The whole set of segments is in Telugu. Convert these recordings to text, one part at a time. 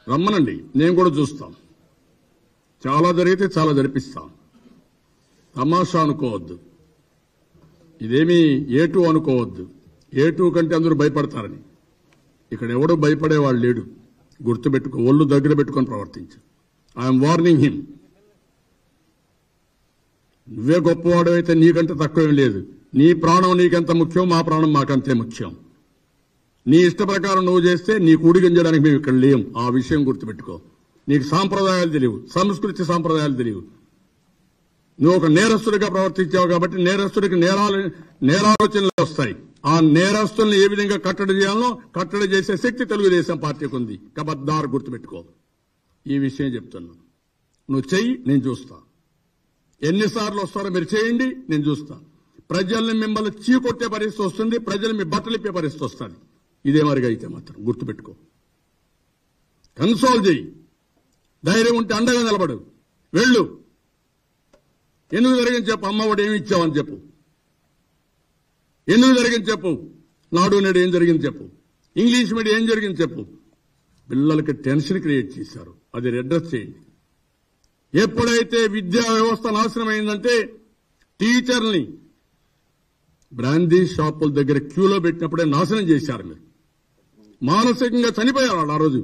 రమ్మనండి నేను కూడా చూస్తాం చాలా జరిగితే చాలా జరిపిస్తాం తమాషా అనుకోవద్దు ఇదేమీ ఏ టూ అనుకోవద్దు ఏ టూ కంటే అందరూ భయపడతారని ఇక్కడ ఎవడో భయపడేవాడు లేడు గుర్తుపెట్టుకో ఒళ్ళు దగ్గర పెట్టుకొని ప్రవర్తించు ఐఎమ్ వార్నింగ్ హిమ్ నువ్వే గొప్పవాడు అయితే నీకంటే తక్కువేం లేదు నీ ప్రాణం నీకెంత ముఖ్యం మా ప్రాణం మాకంతే ముఖ్యం నీ ఇష్ట ప్రకారం నువ్వు చేస్తే నీ కూడిగించడానికి మేము ఇక్కడ లేం ఆ విషయం గుర్తుపెట్టుకో నీకు సాంప్రదాయాలు తెలియవు సంస్కృతి సాంప్రదాయాలు తెలియవు నువ్వు ఒక నేరస్తుడిగా ప్రవర్తించావు కాబట్టి నేరస్తుడికి నేరాలు నేరాలోచనలు వస్తాయి ఆ నేరస్తుల్ని ఏ విధంగా కట్టడి చేయాలో కట్టడి చేసే శక్తి తెలుగుదేశం పార్టీకి ఉంది కబద్దారు గుర్తుపెట్టుకో ఈ విషయం చెప్తున్నా నువ్వు చెయ్యి నేను చూస్తా ఎన్నిసార్లు వస్తారో మీరు చేయండి నేను చూస్తా ప్రజల్ని మిమ్మల్ని చీకొట్టే పరిస్థితి వస్తుంది ప్రజలు మీ బట్టలిప్పే పరిస్థితి వస్తుంది ఇదే మరిగా అయితే మాత్రం గుర్తుపెట్టుకో కన్సోల్ చేయి ధైర్యం ఉంటే అండగా నిలబడు వెళ్ళు ఎందుకు జరిగింది చెప్పు అమ్మఒడి ఏమి ఇచ్చావని చెప్పు ఎందుకు జరిగింది చెప్పు నాడు నేడు ఏం జరిగింది చెప్పు ఇంగ్లీష్ మీడియం ఏం జరిగింది చెప్పు పిల్లలకి టెన్షన్ క్రియేట్ చేశారు అది అడ్రస్ చేయండి ఎప్పుడైతే విద్యా వ్యవస్థ నాశనం అయిందంటే టీచర్ని బ్రాందీ షాపుల దగ్గర క్యూలో పెట్టినప్పుడే నాశనం చేశారు మీరు మానసికంగా చనిపోయారు వాళ్ళు ఆ రోజు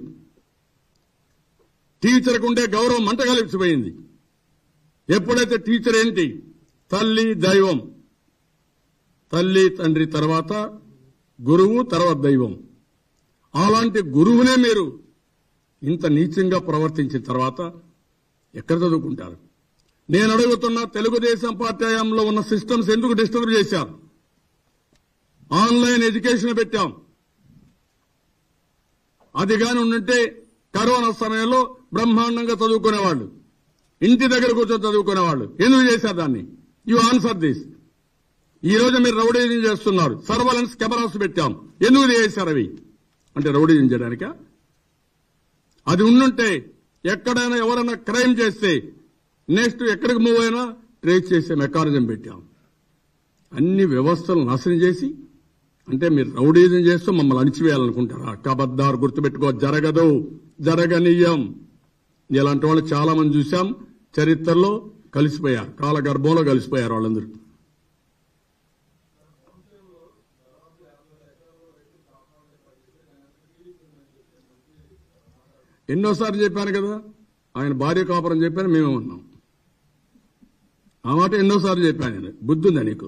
టీచర్కు ఉండే గౌరవం మంట కలిసిపోయింది ఎప్పుడైతే టీచర్ ఏంటి తల్లి దైవం తల్లి తండ్రి తర్వాత గురువు తర్వాత దైవం అలాంటి గురువునే మీరు ఇంత నీచంగా ప్రవర్తించిన తర్వాత ఎక్కడ చదువుకుంటారు నేను అడుగుతున్న తెలుగుదేశం పార్టీ హయాంలో ఉన్న సిస్టమ్స్ ఎందుకు డిస్టర్బ్ చేశారు ఆన్లైన్ ఎడ్యుకేషన్ పెట్టాం అది కాని ఉండుంటే కరోనా సమయంలో బ్రహ్మాండంగా చదువుకునేవాళ్ళు ఇంటి దగ్గర కూర్చొని చదువుకునేవాళ్ళు ఎందుకు చేశారు దాన్ని యు ఆన్సర్ దిస్ ఈ రోజు మీరు రౌడీజం చేస్తున్నారు సర్వలెన్స్ కెమెరాస్ పెట్టాం ఎందుకు చేశారు అవి అంటే రౌడీజం చేయడానికా అది ఉండుంటే ఎక్కడైనా ఎవరైనా క్రైమ్ చేస్తే నెక్స్ట్ ఎక్కడికి మూవ్ అయినా ట్రేస్ చేసే మెకానిజం పెట్టాం అన్ని వ్యవస్థలు నాశనం చేసి అంటే మీరు రౌడీజం చేస్తూ మమ్మల్ని అణిచివేయాలనుకుంటారా కబద్దారు గుర్తుపెట్టుకో జరగదు జరగనీయం ఇలాంటి వాళ్ళు చాలా మంది చూశాం చరిత్రలో కలిసిపోయారు కాలగర్భంలో కలిసిపోయారు వాళ్ళందరూ ఎన్నోసార్లు చెప్పాను కదా ఆయన భార్య కాపురం చెప్పాను మేమే ఉన్నాం ఆ మాట ఎన్నోసార్లు చెప్పాను నేను బుద్ధి ఉందా నీకు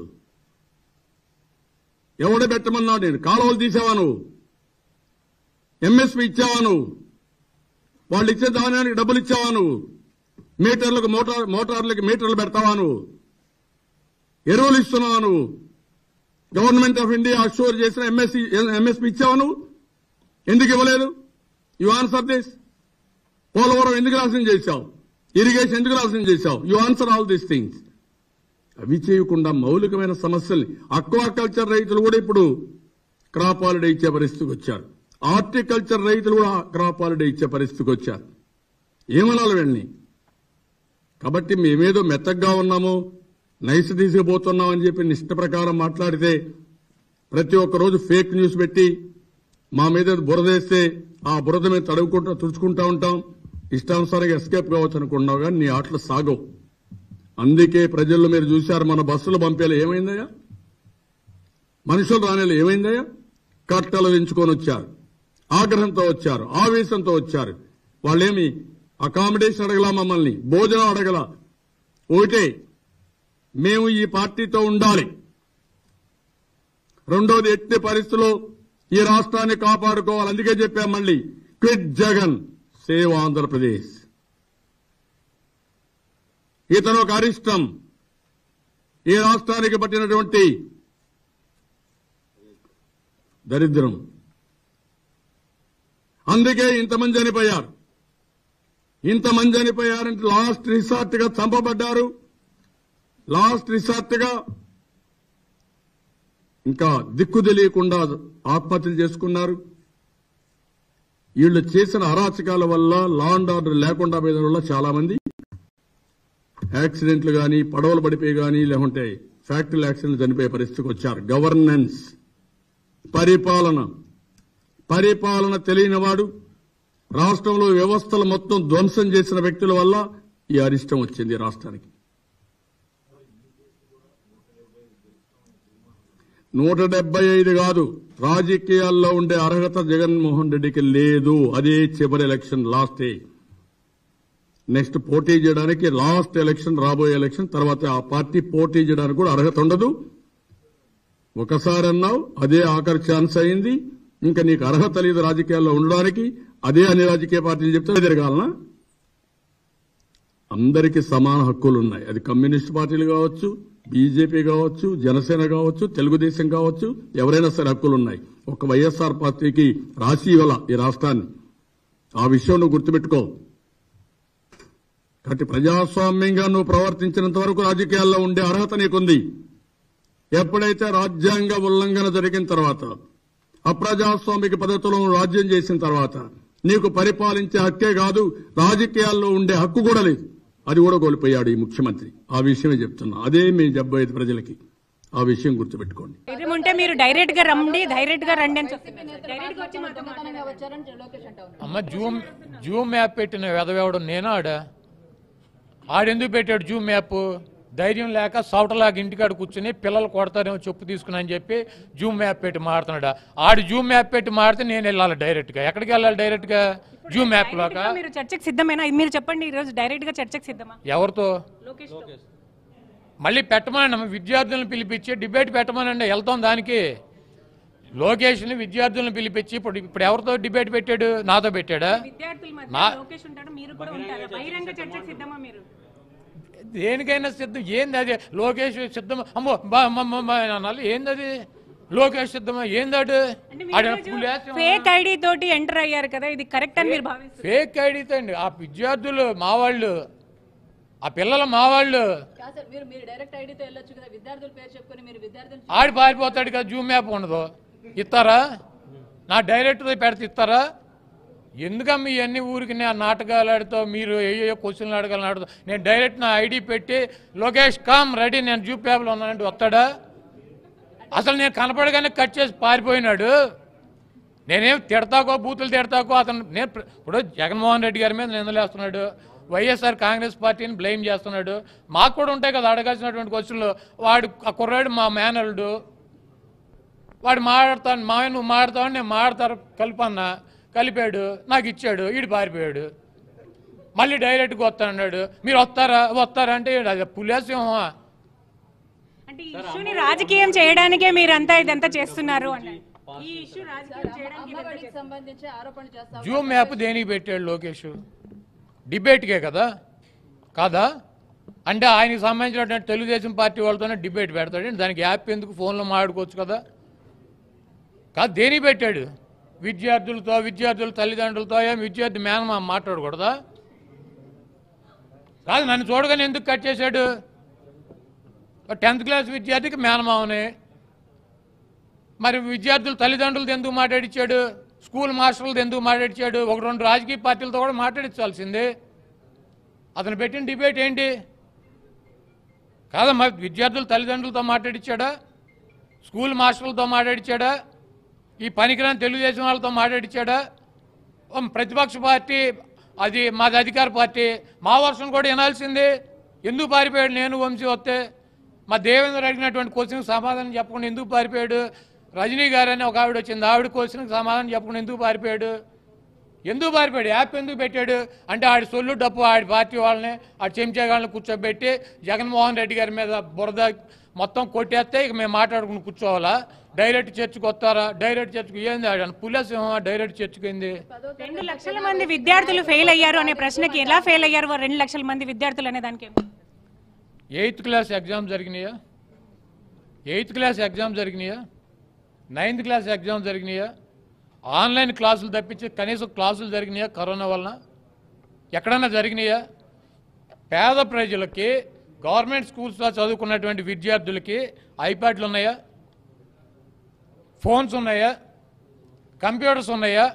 ఎవడ పెట్టమన్నావు నేను కాలువలు తీసావా నువ్వు ఎంఎస్పి ఇచ్చావా నువ్వు వాళ్ళు ఇచ్చే ధాన్యానికి డబ్బులు ఇచ్చావా నువ్వు మీటర్లకు మోటార్ మోటార్లకి మీటర్లు పెడతావా నువ్వు ఎరువులు ఇస్తున్నావా నువ్వు గవర్నమెంట్ ఆఫ్ ఇండియా అష్యూర్ చేసిన ఎంఎస్సి ఎంఎస్పి ఇచ్చావా నువ్వు ఎందుకు ఇవ్వలేదు యు ఆన్సర్ దిస్ పోలవరం ఎందుకు నాశనం చేశావు ఇరిగేషన్ ఎందుకు నాశనం చేశావు you answer all these things అవి చేయకుండా మౌలికమైన సమస్యల్ని అక్వాకల్చర్ రైతులు కూడా ఇప్పుడు క్రాప్ హాలిడే ఇచ్చే పరిస్థితికి వచ్చారు హార్టికల్చర్ రైతులు కూడా క్రాప్ హాలిడే ఇచ్చే పరిస్థితికి వచ్చారు ఏమనాలి వెళ్ళని కాబట్టి మేమేదో మెత్తగ్గా ఉన్నాము నైస్ తీసుకుపోతున్నాం అని చెప్పి నిష్ట ప్రకారం మాట్లాడితే ప్రతి ఒక్క రోజు ఫేక్ న్యూస్ పెట్టి మా మీద బురదేస్తే ఆ బురద మీద తడువుకుంటూ తుడుచుకుంటా ఉంటాం ఇష్టానుసారంగా ఎస్కేప్ కావచ్చు అనుకున్నావు కానీ నీ ఆటలు సాగవు అందుకే ప్రజల్లో మీరు చూశారు మన బస్సులు పంపేలా ఏమైందయ్యా మనుషులు రానేలా ఏమైందయ్యా కట్టలు పెంచుకొని వచ్చారు ఆగ్రహంతో వచ్చారు ఆవేశంతో వచ్చారు వాళ్ళేమి అకామిడేషన్ అడగలా మమ్మల్ని భోజనం అడగల ఒకటే మేము ఈ పార్టీతో ఉండాలి రెండోది ఎట్టి పరిస్థితుల్లో ఈ రాష్ట్రాన్ని కాపాడుకోవాలి అందుకే చెప్పాం మళ్ళీ క్విట్ జగన్ సేవ్ ఆంధ్రప్రదేశ్ ఇతను ఒక అరిష్టం ఈ రాష్ట్రానికి పట్టినటువంటి దరిద్రం అందుకే ఇంతమంది చనిపోయారు ఇంతమంది చనిపోయారంటే లాస్ట్ రిసార్ట్ గా చంపబడ్డారు లాస్ట్ రిసార్ట్ గా ఇంకా దిక్కు తెలియకుండా ఆత్మహత్యలు చేసుకున్నారు వీళ్ళు చేసిన అరాచకాల వల్ల లా అండ్ ఆర్డర్ లేకుండా పోయిన వల్ల చాలా మంది యాక్సిడెంట్లు గాని పడవలు పడిపోయి గాని లేకుంటే ఫ్యాక్టరీ యాక్సిడెంట్లు చనిపోయే పరిస్థితికి వచ్చారు గవర్నెన్స్ పరిపాలన పరిపాలన తెలియనివాడు రాష్ట్రంలో వ్యవస్థలు మొత్తం ధ్వంసం చేసిన వ్యక్తుల వల్ల ఈ అరిష్టం వచ్చింది రాష్ట్రానికి నూట డెబ్బై ఐదు కాదు రాజకీయాల్లో ఉండే అర్హత జగన్మోహన్ రెడ్డికి లేదు అదే చివరి ఎలక్షన్ లాస్ట్ నెక్స్ట్ పోటీ చేయడానికి లాస్ట్ ఎలక్షన్ రాబోయే ఎలక్షన్ తర్వాత ఆ పార్టీ పోటీ చేయడానికి కూడా అర్హత ఉండదు ఒకసారి అన్నావు అదే ఆఖరి ఛాన్స్ అయింది ఇంకా నీకు అర్హత లేదు రాజకీయాల్లో ఉండడానికి అదే అన్ని రాజకీయ పార్టీలు చెప్తే తిరగాలనా అందరికీ సమాన హక్కులు ఉన్నాయి అది కమ్యూనిస్ట్ పార్టీలు కావచ్చు బీజేపీ కావచ్చు జనసేన కావచ్చు తెలుగుదేశం కావచ్చు ఎవరైనా సరే హక్కులు ఉన్నాయి ఒక వైఎస్ఆర్ పార్టీకి రాసి ఇవ్వాల ఈ రాష్ట్రాన్ని ఆ విషయం నువ్వు గుర్తుపెట్టుకో కాబట్టి ప్రజాస్వామ్యంగా నువ్వు ప్రవర్తించినంత వరకు రాజకీయాల్లో ఉండే అర్హత నీకుంది ఎప్పుడైతే రాజ్యాంగ ఉల్లంఘన జరిగిన తర్వాత అప్రజాస్వామిక పద్ధతిలో నువ్వు రాజ్యం చేసిన తర్వాత నీకు పరిపాలించే హక్కే కాదు రాజకీయాల్లో ఉండే హక్కు కూడా లేదు అది కూడా కోల్పోయాడు ఈ ముఖ్యమంత్రి ఆ విషయమే చెప్తున్నా అదే మేము చెప్పబోయేది ప్రజలకి ఆ విషయం గుర్తుపెట్టుకోండి ధైర్యం ఉంటే మీరు డైరెక్ట్ గా రండి డైరెక్ట్ గా రండి అని చెప్తున్నారు డైరెక్ట్ గా వచ్చి మాతో దొంగతనంగా వచ్చారని లోకేష్ అంటా ఉన్నారు అమ్మ జూమ్ జూమ్ మ్యాప్ పెట్టిన వెదవేవడం నేనా ఆడ ఆడెందుకు పెట్టాడు జూమ్ మ్యాప్ ధైర్యం లేక సౌటలాగా ఇంటికాడ కూర్చుని పిల్లలు కొడతారేమో చెప్పు తీసుకుని అని చెప్పి జూమ్ మ్యాప్ పెట్టి మాడుతున్నాడు ఆడు జూమ్ మ్యాప్ పెట్టి మాడితే నేను వెళ్ళాలి డైరెక్ట్గా ఎక్కడికి వెళ్ళాలి డైరెక్ట్గా జూమ్ మ్యాప్ లోక మీరు చర్చకు సిద్ధమేనా మీరు చెప్పండి ఈ రోజు డైరెక్ట్ గా చర్చకు సిద్ధమా ఎవరితో లోకేష్ తో. మళ్ళీ పెట్టమనండి విద్యార్థులను పిలిపించి డిబేట్ పెట్టమనండి వెళ్తాం దానికి లోకేష్ని విద్యార్థులను పిలిపించి ఇప్పుడు ఇప్పుడు ఎవరితో డిబేట్ పెట్టాడు నాతో పెట్టాడా విద్యార్థుల మధ్య నా- లోకేష్ ఉంటాడు మీరు కూడా ఉంటారు బహిరంగ చర్చకు సిద్ధమా మీరు దేనికైనా సిద్ధం ఏంది అది లోకేష్ సిద్ధం అమ్మో బా అమ్మ, అమ్మ, అమ్మ అని అనాలి ఏంది అది లోకేష్ సిద్ధమా ఏంది అడు ఆడ పులేసం. ఫేక్ ఐడి తోటి ఎంటర్ అయ్యారు కదా ఇది కరెక్ట్ అని మీరు భావిస్తారు ఫేక్ ఐడితో అండి ఆ విద్యార్థులు మా వాళ్ళు ఆ పిల్లలు మా వాళ్ళు కాదు సార్ మీరు మీరు డైరెక్ట్ ఐడితో వెళ్ళొచ్చు కదా విద్యార్థుల పేరు చెప్పుకొని మీరు విద్యార్థులు ఆడి పారిపోతాడు కదా జూమ్ మ్యాప్ ఉండదు ఇస్తారా నా డైరెక్టర్ పెడితే ఇస్తారా ఎందుకమ్మ ఇవన్నీ ఊరికి నేను నాటకాలు ఆడుతూ మీరు ఏ క్వశ్చన్లు అడగాలని ఆడుతూ నేను డైరెక్ట్ నా ఐడి పెట్టి లోకేష్ కామ్ రెడీ నేను జూ పేపర్లో ఉన్నానంటే వస్తాడా అసలు నేను కనపడగానే కట్ చేసి పారిపోయినాడు నేనేం తిడతాకో బూతులు తిడతాకో అతను నేను ప్ర- ఇప్పుడు జగన్మోహన్ రెడ్డి గారి మీద నిందలేస్తున్నాడు వైఎస్ఆర్ కాంగ్రెస్ పార్టీని బ్లేమ్ చేస్తున్నాడు మాకు కూడా ఉంటాయి కదా అడగాల్సినటువంటి క్వశ్చన్లు వాడు ఆ కుర్రాడు మా మేనల్డు వాడు మాట్లాడతాను మా నువ్వు మాట్లాడతావు నేను మాట్లాడతారు కలిపన్నా కలిపాడు నాకు ఇచ్చాడు ఈడు పారిపోయాడు మళ్ళీ డైరెక్ట్గా వస్తానన్నాడు మీరు వస్తారా వస్తారా అంటే ఈడు అది పులేసింహమా అంటే ఈ ఇష్యూని రాజకీయం చేయడానికే మీరు అంతా ఇదంతా చేస్తున్నారు అన్నారు ఈ ఇష్యూ రాజకీయం చేయడానికి ఇదంతా అమ్మఒడికి సంబంధించి ఆరోపణలు చేస్తా జూమ్ మ్యాప్ దేనికి పెట్టాడు లోకేష్ డిబేట్కే కదా కాదా అంటే ఆయనకి సంబంధించినటువంటి తెలుగుదేశం పార్టీ వాళ్ళతోనే డిబేట్ పెడతాడు దానికి యాప్ ఎందుకు ఫోన్లో మాట్లాడుకోవచ్చు కదా కాదు దేనికి పెట్టాడు విద్యార్థులతో విద్యార్థుల తల్లిదండ్రులతో ఏం విద్యార్థి మేనమా మాట్లాడకూడదా కాదు నన్ను చూడగానే ఎందుకు కట్ చేశాడు టెన్త్ క్లాస్ విద్యార్థికి మేనమావని మరి విద్యార్థుల తల్లిదండ్రులతో ఎందుకు మాట్లాడించాడు స్కూల్ మాస్టర్లతో ఎందుకు మాట్లాడించాడు ఒక రెండు రాజకీయ పార్టీలతో కూడా మాట్లాడించాల్సిందే అతను పెట్టిన డిబేట్ ఏంటి కాదమ్మా విద్యార్థుల తల్లిదండ్రులతో మాట్లాడించాడా స్కూల్ మాస్టర్లతో మాట్లాడించాడా ఈ పనికిరాని తెలుగుదేశం వాళ్ళతో మాట్లాడించాడా ఓ ప్రతిపక్ష పార్టీ అది మాది అధికార పార్టీ మా వర్షం కూడా వినాల్సిందే ఎందుకు పారిపోయాడు నేను వంశీ వస్తే మా దేవేంద్ర అడిగినటువంటి క్వశ్చన్కి సమాధానం చెప్పకుండా ఎందుకు పారిపోయాడు రజనీ గారు అని ఒక ఆవిడ వచ్చింది ఆవిడ క్వశ్చన్కి సమాధానం చెప్పకుండా ఎందుకు పారిపోయాడు ఎందుకు పారిపోయాడు యాప్ ఎందుకు పెట్టాడు అంటే ఆడి సొల్లు డప్పు ఆడి పార్టీ వాళ్ళని ఆడి చెంచాగాళ్ళని కూర్చోబెట్టి జగన్మోహన్ రెడ్డి గారి మీద బురద మొత్తం కొట్టేస్తే ఇక మేము మాట్లాడుకుని కూర్చోవాలా డైరెక్ట్ చర్చకు వస్తారా డైరెక్ట్ చర్చకు ఏంది ఆడ పులసింహ డైరెక్ట్ చర్చకు ఏంది రెండు లక్షల మంది విద్యార్థులు ఫెయిల్ అయ్యారు అనే ప్రశ్నకి ఎలా ఫెయిల్ అయ్యారు ఓ రెండు లక్షల మంది విద్యార్థులు అనే దానికి ఏమి? ఎయిత్ క్లాస్ ఎగ్జామ్ జరిగినాయా ఎయిత్ క్లాస్ ఎగ్జామ్ జరిగినాయా నైన్త్ క్లాస్ ఎగ్జామ్ జరిగినాయా ఆన్లైన్ క్లాసులు తప్పించి కనీసం క్లాసులు జరిగినాయా కరోనా వలన ఎక్కడన్నా జరిగినాయా పేద ప్రజలకి గవర్నమెంట్ స్కూల్స్లో చదువుకున్నటువంటి విద్యార్థులకి ఐప్యాడ్లు ఉన్నాయా ఫోన్స్ ఉన్నాయా కంప్యూటర్స్ ఉన్నాయా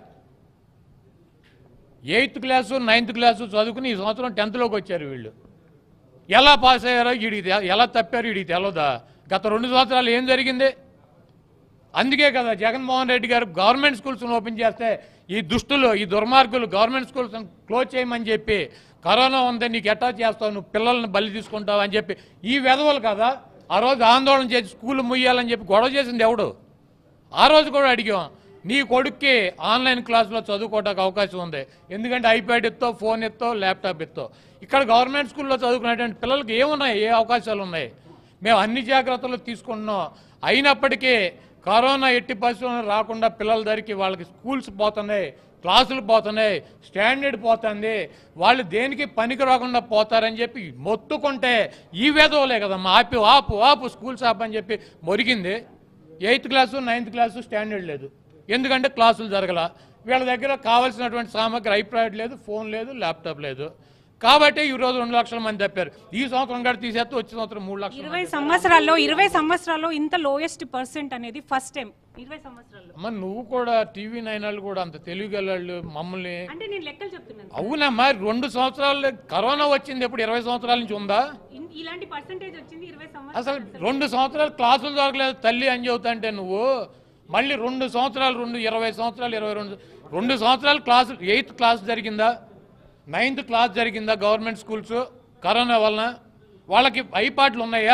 ఎయిత్ క్లాసు నైన్త్ క్లాసు చదువుకుని ఈ సంవత్సరం టెన్త్లోకి వచ్చారు వీళ్ళు ఎలా పాస్ అయ్యారో వీడికి తె- ఎలా తప్పారో వీడికి తెలవదా గత రెండు సంవత్సరాలు ఏం జరిగింది అందుకే కదా జగన్మోహన్ రెడ్డి గారు గవర్నమెంట్ స్కూల్స్ ఓపెన్ చేస్తే ఈ దుష్టులు ఈ దుర్మార్గులు గవర్నమెంట్ స్కూల్స్ క్లోజ్ చేయమని చెప్పి కరోనా ఉంది నీకు ఎట్టా చేస్తావు నువ్వు పిల్లల్ని బలి తీసుకుంటావు అని చెప్పి ఈ వెధవలు కదా ఆ రోజు ఆందోళన చేసి స్కూల్ ముయ్యాలని చెప్పి గొడవ చేసింది ఎవడు ఆ రోజు కూడా అడిగాం నీ కొడుక్కి ఆన్లైన్ క్లాసులో చదువుకోవడానికి అవకాశం ఉంది ఎందుకంటే ఐప్యాడ్ ఎత్తో ఫోన్ ఎత్తో ల్యాప్టాప్ ఎత్తో ఇక్కడ గవర్నమెంట్ స్కూల్లో చదువుకునేటువంటి పిల్లలకి ఏమున్నాయి ఏ అవకాశాలు ఉన్నాయి మేము అన్ని జాగ్రత్తలు తీసుకుంటున్నాం అయినప్పటికీ కరోనా ఎట్టి పరిస్థితుల్లో రాకుండా పిల్లల దగ్గరికి వాళ్ళకి స్కూల్స్ పోతున్నాయి క్లాసులు పోతున్నాయి స్టాండర్డ్ పోతుంది వాళ్ళు దేనికి పనికి రాకుండా పోతారని చెప్పి మొత్తుకుంటే ఈ వేదవలే కదమ్మా ఆపి ఆపు ఆపు స్కూల్స్ ఆపని చెప్పి మొరిగింది eighth class ninth class standard లేదు ఎందుకంటే క్లాసులు జరగల వీళ్ళ దగ్గర కావాల్సినటువంటి సామగ్రి ఐప్యాడ్ లేదు ఫోన్ లేదు ల్యాప్టాప్ లేదు కాబట్టి ఈ రోజు రెండు లక్షల మంది తప్పారు ఈ సంవత్సరం కూడా తీసేస్తే వచ్చే సంవత్సరం మూడు లక్షలు ఇరవై సంవత్సరాల్లో ఇరవై సంవత్సరాల్లో ఇంత లోయెస్ట్ పర్సెంట్ అనేది ఫస్ట్ టైం ఇరవై సంవత్సరాల్లో అమ్మ నువ్వు కూడా టీవీ నైన్ వాళ్ళు కూడా అంత తెలివిగలళ్ళు మమ్మల్ని అంటే నేను లెక్కలు చెప్తున్నాను అవునమ్మా రెండు సంవత్సరాలు కరోనా వచ్చింది ఎప్పుడు ఇరవై సంవత్సరాల నుంచి ఉందా ఇన్- ఇలాంటి పర్సంటేజ్ వచ్చింది ఇరవై అసలు సంవత్సరాలు రెండు సంవత్సరాలు క్లాసులు దొరకలేదు తల్లి అని చెబుతాంటే నువ్వు మళ్ళీ రెండు సంవత్సరాలు రెండు ఇరవై సంవత్సరాలు ఇరవై రెండు రెండు సంవత్సరాలు క్లాసు ఎయిత్ క్లాస్ జరిగిందా నైన్త్ క్లాస్ జరిగిందా గవర్నమెంట్ స్కూల్స్ కరోనా వలన వాళ్ళకి ఐపాడ్లు ఉన్నాయా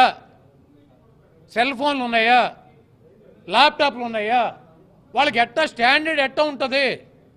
సెల్ ఫోన్లు ఉన్నాయా ల్యాప్టాప్లు ఉన్నాయా వాళ్ళకి ఎట్టా స్టాండర్డ్ ఎట్టా ఉంటుంది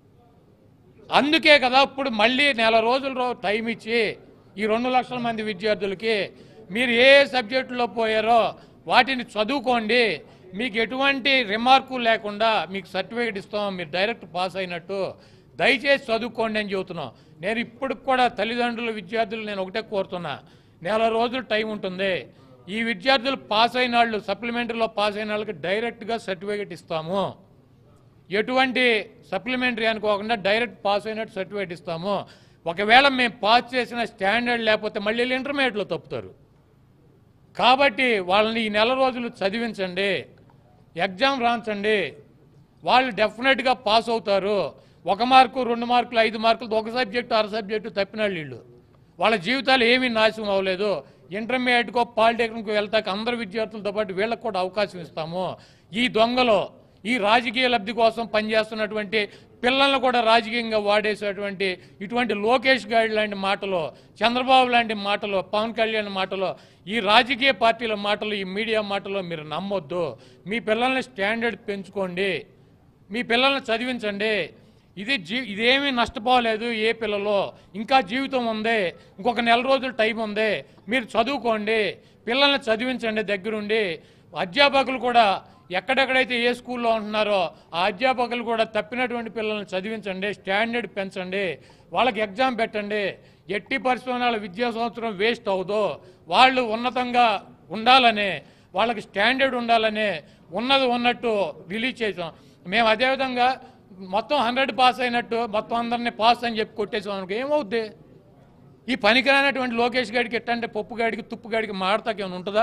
అందుకే కదా ఇప్పుడు మళ్ళీ నెల రోజుల రో టైం ఇచ్చి ఈ రెండు లక్షల మంది విద్యార్థులకి మీరు ఏ సబ్జెక్టులో పోయారో వాటిని చదువుకోండి మీకు ఎటువంటి రిమార్కు లేకుండా మీకు సర్టిఫికేట్ ఇస్తాం మీరు డైరెక్ట్ పాస్ అయినట్టు దయచేసి చదువుకోండి అని చెబుతున్నాం నేను ఇప్పటికి కూడా తల్లిదండ్రులు విద్యార్థులు నేను ఒకటే కోరుతున్నా నెల రోజులు టైం ఉంటుంది ఈ విద్యార్థులు పాస్ అయిన వాళ్ళు సప్లిమెంటరీలో పాస్ అయిన వాళ్ళకి డైరెక్ట్గా సర్టిఫికేట్ ఇస్తాము ఎటువంటి సప్లిమెంటరీ అనుకోకుండా డైరెక్ట్ పాస్ అయినట్టు సర్టిఫికేట్ ఇస్తాము ఒకవేళ మేము పాస్ చేసిన స్టాండర్డ్ లేకపోతే మళ్ళీ వీళ్ళు ఇంటర్మీడియట్లో తప్పుతారు కాబట్టి వాళ్ళని ఈ నెల రోజులు చదివించండి ఎగ్జామ్ రాంచండి వాళ్ళు డెఫినెట్గా పాస్ అవుతారు ఒక మార్కు రెండు మార్కులు ఐదు మార్కులు ఒక సబ్జెక్టు అర సబ్జెక్టు తప్పిన వాళ్ళు వీళ్ళు వాళ్ళ జీవితాలు ఏమీ నాశనం అవ్వలేదు ఇంటర్మీడియట్కో పాలిటెక్నిక్ వెళ్తాక అందరు విద్యార్థులతో పాటు వీళ్ళకి కూడా అవకాశం ఇస్తాము ఈ దొంగలో ఈ రాజకీయ లబ్ధి కోసం పనిచేస్తున్నటువంటి పిల్లలను కూడా రాజకీయంగా వాడేసేటువంటి ఇటువంటి లోకేష్ గారి లాంటి మాటలు చంద్రబాబు లాంటి మాటలు పవన్ కళ్యాణ్ మాటలు ఈ రాజకీయ పార్టీల మాటలు ఈ మీడియా మాటలు మీరు నమ్మొద్దు మీ పిల్లల్ని స్టాండర్డ్ పెంచుకోండి మీ పిల్లల్ని చదివించండి ఇది జీ ఇదేమీ నష్టపోలేదు ఏ పిల్లలో ఇంకా జీవితం ఉంది ఇంకొక నెల రోజులు టైం ఉంది మీరు చదువుకోండి పిల్లల్ని చదివించండి దగ్గరుండి అధ్యాపకులు కూడా ఎక్కడెక్కడైతే ఏ స్కూల్లో ఉంటున్నారో ఆ అధ్యాపకులు కూడా తప్పినటువంటి పిల్లల్ని చదివించండి స్టాండర్డ్ పెంచండి వాళ్ళకి ఎగ్జామ్ పెట్టండి ఎట్టి పరిశ్రమల విద్యా సంవత్సరం వేస్ట్ అవ్వదు వాళ్ళు ఉన్నతంగా ఉండాలని వాళ్ళకి స్టాండర్డ్ ఉండాలని ఉన్నది ఉన్నట్టు రిలీజ్ చేసాం మేము అదేవిధంగా మొత్తం హండ్రెడ్ పాస్ అయినట్టు మొత్తం అందరినీ పాస్ అని చెప్పి కొట్టేసాం అనుకో ఏమవుద్ది ఈ పనికిరానటువంటి లోకేష్ గాడికి ఎట్టంటే పప్పు గాడికి తుప్పు గాడికి మాడతాకి ఏమైనా ఉంటుందా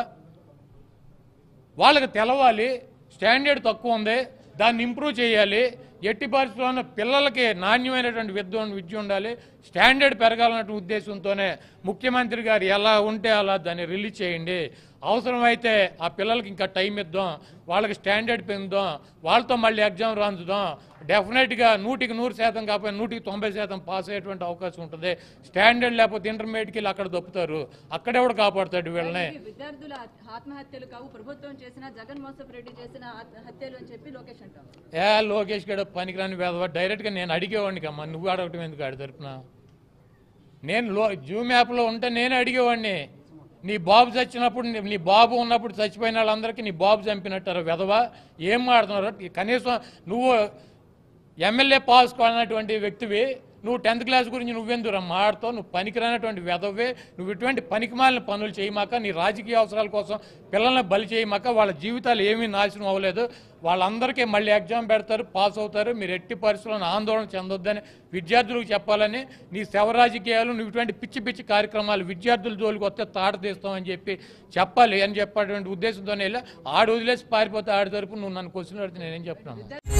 వాళ్ళకి తెలవాలి స్టాండర్డ్ తక్కువ ఉంది దాన్ని ఇంప్రూవ్ చేయాలి ఎట్టి పరిస్థితుల్లో పిల్లలకి నాణ్యమైనటువంటి విద్య విద్య ఉండాలి స్టాండర్డ్ పెరగాలన్న ఉద్దేశంతోనే ముఖ్యమంత్రి గారు ఎలా ఉంటే అలా దాన్ని రిలీజ్ చేయండి అవసరమైతే ఆ పిల్లలకి ఇంకా టైం ఇద్దాం వాళ్ళకి స్టాండర్డ్ పెంచుదాం వాళ్ళతో మళ్ళీ ఎగ్జామ్ రాంచుదాం డెఫినెట్గా నూటికి నూరు శాతం కాకపోతే నూటికి తొంభై శాతం పాస్ అయ్యేటువంటి అవకాశం ఉంటుంది స్టాండర్డ్ లేకపోతే ఇంటర్మీడియట్కి వెళ్ళి అక్కడ దొప్పుతారు అక్కడెవడు కాపాడుతాడు వీళ్ళని ఇవి విద్యార్థుల ఆత్మహత్యలు కావు ప్రభుత్వం చేసిన జగన్ మోసఫ్ రెడ్డి చేసిన ఆత్మ- హత్యలు అని చెప్పి లోకేష్ అంటారు ఏ లోకేష్ గడ పనికిరాని వేదవా డైరెక్ట్గా నేను అడిగేవాడిని కమ్మా నువ్వు అడగటం ఎందుకు ఆడి తరపున నేను లో జూమ్ యాప్లో ఉంటే నేను అడిగేవాడిని నీ బాబు చచ్చినప్పుడు నీ- నీ బాబు ఉన్నప్పుడు చచ్చిపోయిన వాళ్ళందరికీ నీ బాబు చంపినట్టారు వెధవా ఏం మాడుతున్నారు కనీసం నువ్వు ఎమ్మెల్యే పాస్ కానటువంటి వ్యక్తివి నువ్వు టెన్త్ క్లాస్ గురించి నువ్వెందుకు మాడుతావు నువ్వు పనికిరానటువంటి వెధవే నువ్వు ఇటువంటి పనికిమాలిన పనులు చేయమాక నీ రాజకీయ అవసరాల కోసం పిల్లల్ని బలి చేయమాక వాళ్ళ జీవితాలు ఏమీ నాశనం అవ్వలేదు వాళ్ళందరికీ మళ్ళీ ఎగ్జామ్ పెడతారు పాస్ అవుతారు మీరు ఎట్టి పరిస్థితుల్లో ఆందోళన చెందొద్దని విద్యార్థులకు చెప్పాలని నీ శవ రాజకీయాలు నువ్వు ఇటువంటి పిచ్చి పిచ్చి కార్యక్రమాలు విద్యార్థుల జోలికి వస్తే తాట తీస్తామని చెప్పి చెప్పాలి అని చెప్పేటువంటి ఉద్దేశంతోనే వెళ్ళి ఆడు వదిలేసి పారిపోతే ఆడి తరపు నువ్వు నన్ను క్వశ్చన్ అడిగితే నేనేం చెప్తున్నాను విద్యార్థి